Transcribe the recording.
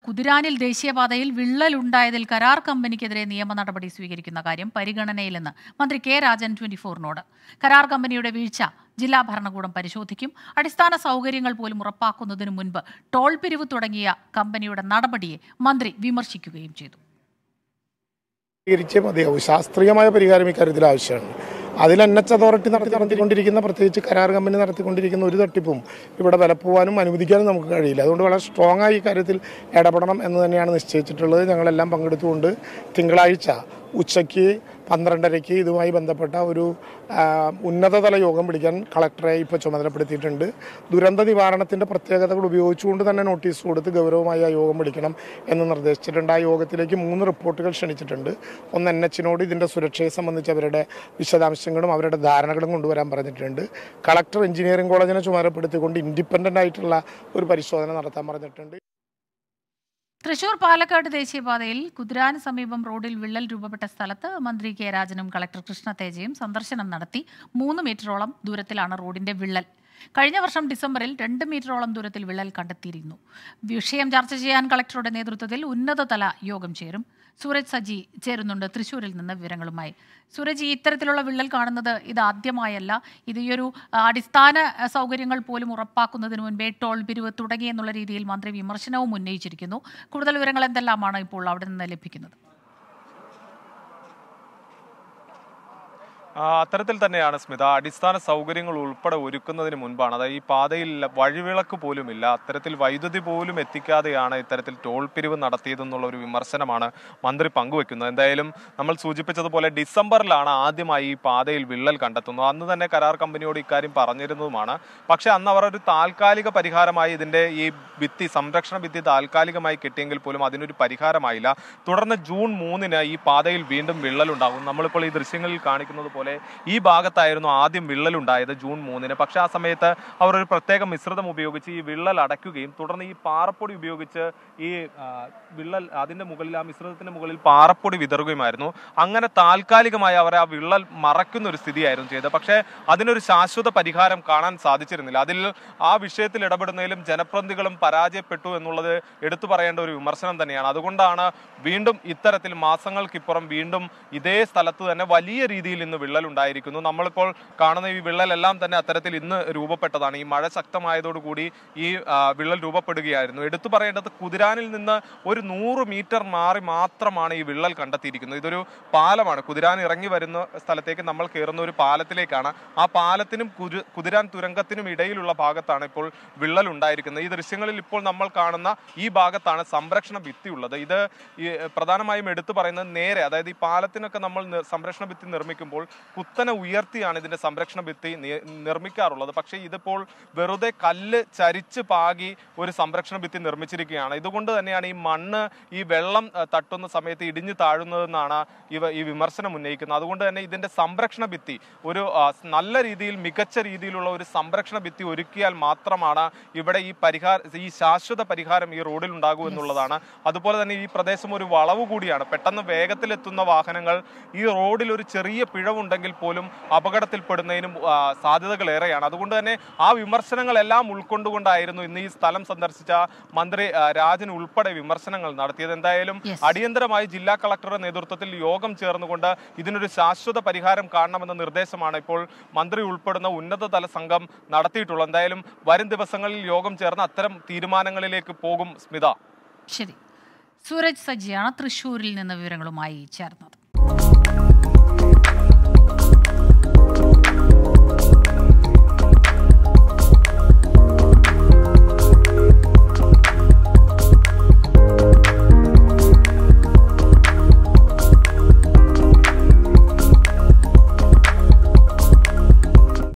കുതിരാനിൽ ദേശീയപാതയിൽ വിള്ളലുണ്ടായതിൽ കരാർ കമ്പനിക്കെതിരെ നിയമ നടപടി സ്വീകരിക്കുന്ന കാര്യം പരിഗണനയിലെന്ന് മന്ത്രി കെ രാജൻ ട്വന്റി ഫോറിനോട് കരാർ കമ്പനിയുടെ വീഴ്ച ജില്ലാ ഭരണകൂടം പരിശോധിക്കും അടിസ്ഥാന സൗകര്യങ്ങൾ പോലും ഉറപ്പാക്കുന്നതിനു മുൻപ് ടോൾ പിരിവ് തുടങ്ങിയ കമ്പനിയുടെ നടപടിയെ മന്ത്രി വിമർശിക്കുകയും ചെയ്തു പരിഹരിച്ചേ മതിയാവും ശാസ്ത്രീയമായ പരിഹാരം ഇക്കാര്യത്തിൽ ആവശ്യമാണ് അതിൽ എൻ എച്ച് അതോറിറ്റി നടത്തി നടത്തിക്കൊണ്ടിരിക്കുന്ന പ്രത്യേകിച്ച് കരാർ കമ്പനി നടത്തിക്കൊണ്ടിരിക്കുന്ന ഒരു തട്ടിപ്പും ഇവിടെ വിലപ്പോവാനും അനുവദിക്കാനും നമുക്ക് കഴിയില്ല അതുകൊണ്ട് വളരെ സ്ട്രോങ് ആയി ഇക്കാര്യത്തിൽ ഇടപെടണം എന്ന് തന്നെയാണ് നിശ്ചയിച്ചിട്ടുള്ളത് ഞങ്ങളെല്ലാം പങ്കെടുത്തുകൊണ്ട് തിങ്കളാഴ്ച ഉച്ചയ്ക്ക് പന്ത്രണ്ടരയ്ക്ക് ഇതുമായി ബന്ധപ്പെട്ട ഒരു ആ, ഉന്നതതല യോഗം വിളിക്കാൻ കളക്ടറെ ഇപ്പോൾ ചുമതലപ്പെടുത്തിയിട്ടുണ്ട് ദുരന്ത നിവാരണത്തിൻ്റെ പ്രത്യേകതകൾ ഉപയോഗിച്ചുകൊണ്ട് തന്നെ നോട്ടീസ് കൊടുത്ത് ഗൗരവമായി ആ യോഗം വിളിക്കണം എന്ന് നിർദ്ദേശിച്ചിട്ടുണ്ട് ആ യോഗത്തിലേക്ക് മൂന്ന് റിപ്പോർട്ടുകൾ ക്ഷണിച്ചിട്ടുണ്ട് ഒന്ന് എൻ എച്ചിനോട് ഇതിൻ്റെ സുരക്ഷയെ സംബന്ധിച്ച് അവരുടെ വിശദാംശങ്ങളും അവരുടെ ധാരണകളും കൊണ്ടുവരാൻ പറഞ്ഞിട്ടുണ്ട് കളക്ടർ എഞ്ചിനീയറിംഗ് കോളേജിനെ ചുമതലപ്പെടുത്തിക്കൊണ്ട് ഇൻഡിപെൻഡൻ്റ് ആയിട്ടുള്ള ഒരു പരിശോധന നടത്താൻ പറഞ്ഞിട്ടുണ്ട് തൃശൂർ പാലക്കാട് ദേശീയപാതയിൽ കുതിരാന് സമീപം റോഡിൽ വിള്ളൽ രൂപപ്പെട്ട സ്ഥലത്ത് മന്ത്രി കെ രാജനും കളക്ടർ കൃഷ്ണ തേജയും സന്ദർശനം നടത്തി മൂന്ന് മീറ്ററോളം ദൂരത്തിലാണ് റോഡിന്റെ വിള്ളൽ കഴിഞ്ഞ വർഷം ഡിസംബറിൽ രണ്ട് മീറ്ററോളം ദൂരത്തിൽ വിള്ളൽ കണ്ടെത്തിയിരുന്നു വിഷയം ചർച്ച ചെയ്യാൻ കളക്ടറുടെ നേതൃത്വത്തിൽ ഉന്നതതല യോഗം ചേരും സൂരജ് സജി ചേരുന്നുണ്ട് തൃശ്ശൂരിൽ നിന്ന് വിവരങ്ങളുമായി സൂരജ് ഈ ഇത്തരത്തിലുള്ള വിള്ളൽ കാണുന്നത് ഇത് ആദ്യമായല്ല ഇത് ഈ ഒരു ആ, അടിസ്ഥാന ആ, സൗകര്യങ്ങൾ പോലും ഉറപ്പാക്കുന്നതിന് മുൻപേ ടോൾ പിരിവ് തുടങ്ങി എന്നുള്ള രീതിയിൽ മന്ത്രി വിമർശനവും ഉന്നയിച്ചിരിക്കുന്നു കൂടുതൽ വിവരങ്ങൾ എന്തെല്ലാമാണ് ഇപ്പോൾ അവിടെ നിന്ന് ലഭിക്കുന്നത് ആ, അത്തരത്തിൽ തന്നെയാണ് സ്മിത അടിസ്ഥാന സൗകര്യങ്ങൾ ഉൾപ്പെടെ ഒരുക്കുന്നതിന് മുൻപാണ് അതായത് ഈ പാതയിൽ വഴിവിളക്ക് പോലുമില്ല അത്തരത്തിൽ വൈദ്യുതി പോലും എത്തിക്കാതെയാണ് ഇത്തരത്തിൽ ടോൾ പിരിവ് നടത്തിയതെന്നുള്ള ഒരു വിമർശനമാണ് മന്ത്രി പങ്കുവെക്കുന്നത് എന്തായാലും നമ്മൾ സൂചിപ്പിച്ചതുപോലെ ഡിസംബറിലാണ് ആദ്യമായി ഈ പാതയിൽ വിള്ളൽ കണ്ടെത്തുന്നത് അന്ന് തന്നെ കരാർ കമ്പനിയോട് ഇക്കാര്യം പറഞ്ഞിരുന്നതുമാണ് പക്ഷേ അന്ന് അവർ ഒരു താൽക്കാലിക പരിഹാരമായി ഇതിന്റെ ഈ ഭിത്തി സംരക്ഷണ ഭിത്തി താൽക്കാലികമായി കിട്ടിയെങ്കിൽ പോലും അതിനൊരു പരിഹാരമായില്ല തുടർന്ന് ജൂൺ മൂന്നിന് ഈ പാതയിൽ വീണ്ടും വിള്ളലുണ്ടാകും നമ്മളിപ്പോൾ ഈ ദൃശ്യങ്ങളിൽ കാണിക്കുന്നത് പോലെ ഈ ഭാഗത്തായിരുന്നു ആദ്യം വിള്ളലുണ്ടായത് ജൂൺ മൂന്നിന് പക്ഷേ ആ സമയത്ത് അവർ ഒരു പ്രത്യേക മിശ്രിതം ഉപയോഗിച്ച് ഈ വിള്ളൽ അടയ്ക്കുകയും തുടർന്ന് ഈ പാറപ്പൊടി ഉപയോഗിച്ച് ഈ ആ, വിള്ളൽ അതിന്റെ മുകളിൽ ആ മിശ്രിതത്തിന്റെ മുകളിൽ പാറപ്പൊടി വിതറുകയുമായിരുന്നു അങ്ങനെ താൽക്കാലികമായി അവർ ആ വിള്ളൽ മറക്കുന്ന ഒരു സ്ഥിതിയായിരുന്നു ചെയ്തത് പക്ഷേ അതിനൊരു ശാശ്വത പരിഹാരം കാണാൻ സാധിച്ചിരുന്നില്ല അതിൽ ആ വിഷയത്തിൽ ഇടപെടുന്നതിലും ജനപ്രതിനിധികളും പരാജയപ്പെട്ടു എന്നുള്ളത് എടുത്തു പറയേണ്ട ഒരു വിമർശനം തന്നെയാണ് അതുകൊണ്ടാണ് വീണ്ടും ഇത്തരത്തിൽ മാസങ്ങൾക്കിപ്പുറം വീണ്ടും ഇതേ സ്ഥലത്ത് തന്നെ വലിയ രീതിയിൽ ഇന്ന് വിള്ളൽ ഉണ്ടായിരിക്കുന്നു നമ്മളിപ്പോൾ കാണുന്ന ഈ വിള്ളലെല്ലാം തന്നെ അത്തരത്തിൽ ഇന്ന് രൂപപ്പെട്ടതാണ് ഈ മഴ ശക്തമായതോടുകൂടി ഈ ആ, വിള്ളൽ രൂപപ്പെടുകയായിരുന്നു എടുത്തു പറയേണ്ടത് കുതിരാനിൽ നിന്ന് ഒരു നൂറ് മീറ്റർ മാറി മാത്രമാണ് ഈ വിള്ളൽ കണ്ടെത്തിയിരിക്കുന്നത് ഇതൊരു പാലമാണ് കുതിരാൻ ഇറങ്ങി വരുന്ന സ്ഥലത്തേക്ക് നമ്മൾ കയറുന്ന ഒരു പാലത്തിലേക്കാണ് ആ പാലത്തിനും കുരു- കുതിരാൻ തുരങ്കത്തിനും ഇടയിലുള്ള ഭാഗത്താണ് ഇപ്പോൾ വിള്ളൽ ഉണ്ടായിരിക്കുന്നത് ഈ ദൃശ്യങ്ങളിൽ ഇപ്പോൾ നമ്മൾ കാണുന്ന ഈ ഭാഗത്താണ് സംരക്ഷണ ഭിത്തി ഉള്ളത് ഇത് ഈ പ്രധാനമായും എടുത്തു പറയുന്നത് നേരെ അതായത് ഈ പാലത്തിനൊക്കെ നമ്മൾ നി- സംരക്ഷണ ഭിത്തി നിർമ്മിക്കുമ്പോൾ കുത്തനെ ഉയർത്തിയാണ് ഇതിന്റെ സംരക്ഷണ ഭിത്തി നി- നിർമ്മിക്കാറുള്ളത് പക്ഷേ ഇതിപ്പോൾ വെറുതെ കല്ല് ചരിച്ച് പാകി ഒരു സംരക്ഷണ ഭിത്തി നിർമ്മിച്ചിരിക്കുകയാണ് ഇതുകൊണ്ട് തന്നെയാണ് ഈ മണ്ണ് ഈ വെള്ളം ആ, തട്ടുന്ന സമയത്ത് ഇടിഞ്ഞു താഴുന്നതെന്നാണ് ഇവ ഈ വിമർശനം ഉന്നയിക്കുന്നത് അതുകൊണ്ട് തന്നെ ഇതിന്റെ സംരക്ഷണ ഭിത്തി ഒരു ആ, നല്ല രീതിയിൽ മികച്ച രീതിയിലുള്ള ഒരു സംരക്ഷണ ഭിത്തി ഒരുക്കിയാൽ മാത്രമാണ് ഇവിടെ ഈ പരിഹാര ഈ ശാശ്വത പരിഹാരം ഈ റോഡിൽ ഉണ്ടാകൂ എന്നുള്ളതാണ് അതുപോലെ തന്നെ ഈ പ്രദേശം ഒരു വളവ് കൂടിയാണ് പെട്ടെന്ന് വേഗത്തിലെത്തുന്ന വാഹനങ്ങൾ ഈ റോഡിൽ ഒരു ചെറിയ പിഴവുണ്ടെങ്കിൽ പോലും അപകടത്തിൽപ്പെടുന്നതിനും ആ, സാധ്യതകൾ ഏറെയാണ് അതുകൊണ്ട് തന്നെ ആ വിമർശനങ്ങളെല്ലാം ഉൾക്കൊണ്ടുകൊണ്ടായിരുന്നു ഇന്ന് ഈ സ്ഥലം സന്ദർശിച്ച മന്ത്രി ആ, രാജൻ ഉൾപ്പെടെ വിമർശനങ്ങൾ നടത്തിയത് എന്തായാലും Yes. അടിയന്തരമായി ജില്ലാ കളക്ടറുടെ നേതൃത്വത്തിൽ യോഗം ചേർന്നുകൊണ്ട് ഇതിനൊരു ശാശ്വത പരിഹാരം കാണണമെന്ന നിർദ്ദേശമാണ് ഇപ്പോൾ മന്ത്രി ഉൾപ്പെടുന്ന ഉന്നതതല സംഘം നടത്തിയിട്ടുള്ളത് എന്തായാലും വരും ദിവസങ്ങളിൽ യോഗം ചേർന്ന് അത്തരം തീരുമാനങ്ങളിലേക്ക് പോകും സ്മിത ശരി സൂരജ് സജിയാണ് തൃശ്ശൂരിൽ നിന്ന് വിവരങ്ങളുമായി ചേർന്നത്